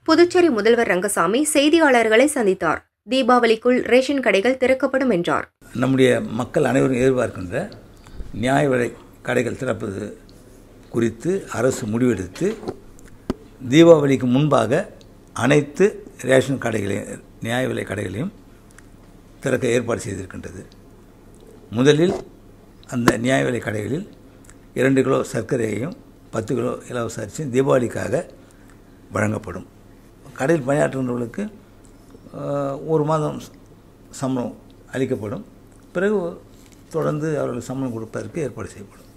புதுச்சேரி முதல்வர் ரங்கசாமி செய்தியாளர்களை சந்தித்தார் தீபாவளிக்குள் ரேஷன் கடைகள் திறக்கப்படும் என்றார் நம்முடைய மக்கள் அனைவரும் எதிர்பார்க்கின்ற நியாய விலை கடைகள் திறப்பது குறித்து அரசு முடிவெடுத்து தீபாவளிக்கு முன்பாக அனைத்து ரேஷன் கடைகளையும் நியாய விலை கடைகளையும் திறக்க ஏற்பாடு செய்திருக்கின்றது முதலில் அந்த நியாய விலை கடைகளில் இரண்டு கிலோ சர்க்கரையையும் பத்து கிலோ இலவச அரிசியும் தீபாவளிக்காக வழங்கப்படும் கடையில் பணியாற்றுகிறவர்களுக்கு ஆஹ், ஒரு மாதம் சம்பளம் அளிக்கப்படும் பிறகு தொடர்ந்து அவர்களுக்கு சம்பளம் கொடுப்பதற்கு ஏற்பாடு செய்யப்படும்